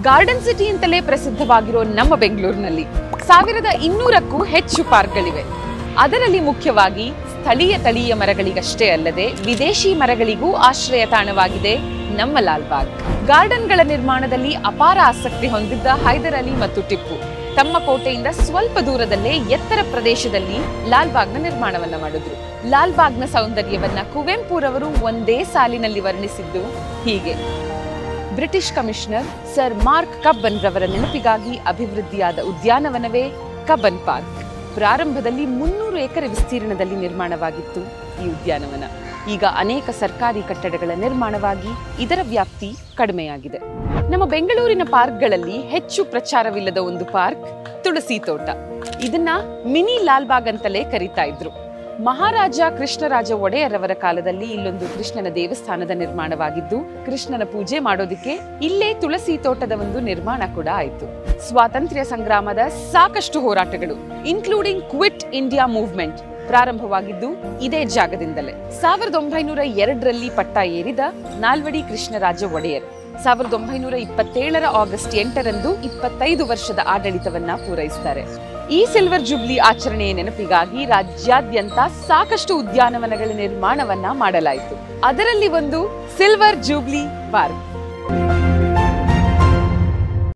garden city ಅಂತಲೇ ಪ್ರಸಿದ್ಧವಾಗಿರೋ ನಮ್ಮ ಬೆಂಗಳೂರಿನಲ್ಲಿ ಸಾವಿರದ ಇನ್ನೂರಕ್ಕೂ ಹೆಚ್ಚು ಪಾರ್ಕ್ಗಳಿವೆ ಅದರಲ್ಲಿ ಮುಖ್ಯವಾಗಿ ಸ್ಥಳೀಯ ತಳೀಯ ಮರಗಳಿಗಷ್ಟೇ ಅಲ್ಲದೆ ವಿದೇಶಿ ಮರಗಳಿಗೂ ಆಶ್ರಯ ತಾಣವಾಗಿದೆ ನಮ್ಮ ಲಾಲ್ಬಾಗ್ ಗಾರ್ಡನ್ಗಳ ನಿರ್ಮಾಣದಲ್ಲಿ ಅಪಾರ ಆಸಕ್ತಿ ಹೊಂದಿದ್ದ ಹೈದರ್ ಅಲಿ ಮತ್ತು ಟಿಪ್ಪು ತಮ್ಮ ಕೋಟೆಯಿಂದ ಸ್ವಲ್ಪ ದೂರದಲ್ಲೇ ಎತ್ತರ ಪ್ರದೇಶದಲ್ಲಿ ಲಾಲ್ಬಾಗ್ನ ನಿರ್ಮಾಣವನ್ನ ಮಾಡಿದ್ರು ಲಾಲ್ಬಾಗ್ನ ಸೌಂದರ್ಯವನ್ನ ಕುವೆಂಪುರವರು ಒಂದೇ ಸಾಲಿನಲ್ಲಿ ವರ್ಣಿಸಿದ್ದು ಹೀಗೆ British commissioner sir Mark Cubbon ರವರ ನೆನಪಿಗಾಗಿ ಅಭಿವೃದ್ಧಿಯಾದ ಉದ್ಯಾನವನವೇ ಕಬ್ಬನ್ ಪಾರ್ಕ್ ಪ್ರಾರಂಭದಲ್ಲಿ ಮುನ್ನೂರು ಎಕರೆ ವಿಸ್ತೀರ್ಣದಲ್ಲಿ ನಿರ್ಮಾಣವಾಗಿತ್ತು ಈ ಉದ್ಯಾನವನ ಈಗ ಅನೇಕ ಸರ್ಕಾರಿ ಕಟ್ಟಡಗಳ ನಿರ್ಮಾಣವಾಗಿ ಇದರ ವ್ಯಾಪ್ತಿ ಕಡಿಮೆಯಾಗಿದೆ ನಮ್ಮ ಬೆಂಗಳೂರಿನ ಪಾರ್ಕ್ಗಳಲ್ಲಿ ಹೆಚ್ಚು ಪ್ರಚಾರವಿಲ್ಲದ ಒಂದು ಪಾರ್ಕ್ ತುಳಸಿ ತೋಟ ಇದನ್ನ ಮಿನಿ ಲಾಲ್ಬಾಗ್ ಅಂತಲೇ ಕರೀತಾ ಇದ್ರು ಮಹಾರಾಜ ಕೃಷ್ಣರಾಜ ಒಡೆಯರವರ ಕಾಲದಲ್ಲಿ ಇಲ್ಲೊಂದು ಕೃಷ್ಣನ ದೇವಸ್ಥಾನದ ನಿರ್ಮಾಣವಾಗಿದ್ದು ಕೃಷ್ಣನ ಪೂಜೆ ಮಾಡೋದಿಕ್ಕೆ ಇಲ್ಲೇ ತುಳಸಿ ತೋಟದ ಒಂದು ನಿರ್ಮಾಣ ಕೂಡ ಆಯಿತು ಸ್ವಾತಂತ್ರ್ಯ ಸಂಗ್ರಾಮದ ಸಾಕಷ್ಟು ಹೋರಾಟಗಳು ಇನ್ಕ್ಲೂಡಿಂಗ್ ಕ್ವಿಟ್ ಇಂಡಿಯಾ ಮೂವ್ಮೆಂಟ್ ಪ್ರಾರಂಭವಾಗಿದ್ದು ಇದೇ ಜಾಗದಿಂದಲೇ ಸಾವಿರದ ಒಂಬೈನೂರ ಎರಡರಲ್ಲಿ ಪಟ್ಟ ಏರಿದ ನಾಲ್ವಡಿ ಕೃಷ್ಣರಾಜ ಒಡೆಯರ್ ಸಾವಿರದ ಒಂಬೈನೂರ ಇಪ್ಪತ್ತೇಳರ ಆಗಸ್ಟ್ ಎಂಟರಂದು ಇಪ್ಪತ್ತೈದು ವರ್ಷದ ಆಡಳಿತವನ್ನ ಪೂರೈಸ್ತಾರೆ ಈ ಸಿಲ್ವರ್ ಜುಬ್ಲಿ ಆಚರಣೆಯ ನೆನಪಿಗಾಗಿ ರಾಜ್ಯಾದ್ಯಂತ ಸಾಕಷ್ಟು ಉದ್ಯಾನವನಗಳ ನಿರ್ಮಾಣವನ್ನ ಮಾಡಲಾಯಿತು ಅದರಲ್ಲಿ ಒಂದು ಸಿಲ್ವರ್ ಜೂಬ್ಲಿ ಪಾರ್ಕ್